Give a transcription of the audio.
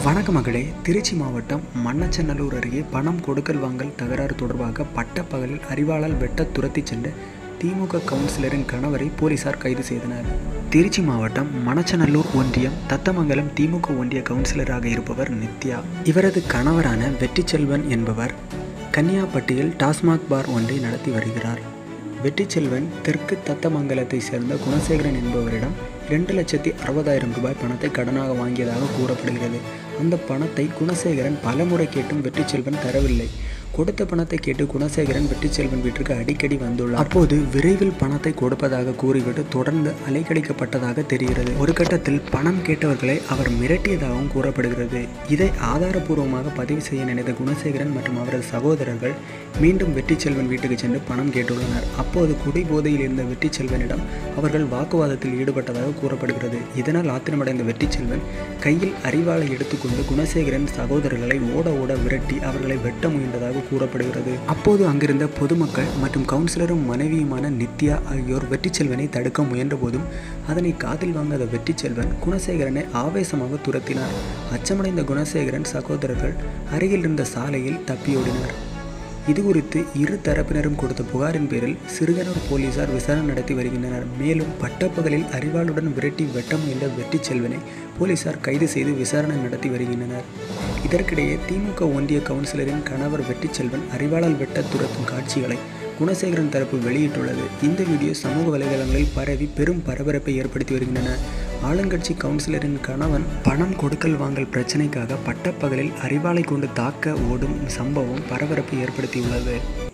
வணக்க மகளே திருச்சி மாவட்டம் மண்ணச்சநல்லூர் அருகே பணம் கொடுக்கல் வாங்கல் தகராறு தொடர்பாக பட்டப்பகலில் அறிவாளால் வெட்ட துரத்தி சென்ற திமுக கவுன்சிலரின் கணவரை போலீசார் கைது செய்தனர் திருச்சி மாவட்டம் மணச்சநல்லூர் ஒன்றியம் தத்தமங்கலம் திமுக ஒன்றிய கவுன்சிலராக இருப்பவர் நித்யா இவரது கணவரான வெற்றிச்செல்வன் என்பவர் கன்னியாப்பட்டியில் டாஸ்மாக் பார் ஒன்றை நடத்தி வருகிறார் வெற்றிச்செல்வன் தெற்கு தத்தமங்கலத்தை சேர்ந்த குணசேகரன் என்பவரிடம் இரண்டு லட்சத்தி அறுபதாயிரம் ரூபாய் பணத்தை கடனாக வாங்கியதாக கூறப்படுகிறது அந்த பணத்தை குணசேகரன் பலமுறை கேட்டும் வெற்றிச்செல்வன் தரவில்லை கொடுத்த பணத்தை கேட்டு குணசேகரன் வெற்றிச்செல்வன் வீட்டிற்கு அடிக்கடி வந்துள்ளார் அப்போது விரைவில் பணத்தை கொடுப்பதாக கூறிவிட்டு தொடர்ந்து அலைக்கழிக்கப்பட்டதாக தெரிகிறது ஒரு கட்டத்தில் பணம் கேட்டவர்களை அவர் மிரட்டியதாகவும் கூறப்படுகிறது இதை ஆதாரபூர்வமாக பதிவு செய்ய நினைத்த குணசேகரன் மற்றும் அவரது சகோதரர்கள் மீண்டும் வெற்றிச்செல்வன் வீட்டுக்கு சென்று பணம் கேட்டுள்ளனர் அப்போது குடிபோதையில் இருந்த வெற்றிச்செல்வனிடம் அவர்கள் வாக்குவாதத்தில் ஈடுபட்டதாக கூறப்படுகிறது இதனால் ஆத்திரமடைந்த வெற்றிச்செல்வன் கையில் அறிவாளை எடுத்துக்கொண்டு குணசேகரன் சகோதரர்களை ஓட ஓட விரட்டி அவர்களை வெட்ட முயன்றதாக கூறப்படுகிறது அப்போது அங்கிருந்த பொதுமக்கள் மற்றும் கவுன்சிலரும் மனைவியுமான நித்யா ஆகியோர் வெற்றிச்செல்வனை தடுக்க முயன்றபோதும் அதனை காதில் வாங்காத வெற்றிச்செல்வன் குணசேகரனை ஆவேசமாக துரத்தினார் அச்சமடைந்த குணசேகரன் சகோதரர்கள் அருகில் இருந்த சாலையில் தப்பியோடினர் இது குறித்து இரு தரப்பினரும் கொடுத்த புகாரின் பேரில் சிறுகனூர் போலீசார் விசாரணை நடத்தி வருகின்றனர் மேலும் பட்டப்பகலில் அறிவாளுடன் விரட்டி வெட்ட முயன்ற வெற்றி செல்வனை போலீசார் கைது செய்து விசாரணை நடத்தி வருகின்றனர் இதற்கிடையே திமுக ஒன்றிய கவுன்சிலரின் கணவர் வெற்றிச்செல்வன் அறிவாளால் வெட்ட துரத்தும் காட்சிகளை குணசேகரன் தரப்பு வெளியிட்டுள்ளது இந்த வீடியோ சமூக வலைதளங்களில் பரவி பெரும் பரபரப்பை ஏற்படுத்தி வருகின்றன ஆளுங்கட்சி கவுன்சிலரின் கணவன் பணம் கொடுக்கல் வாங்கல் பிரச்சனைக்காக பட்டப்பகலில் அறிவாளை கொண்டு தாக்க ஓடும் சம்பவம் பரபரப்பை ஏற்படுத்தியுள்ளது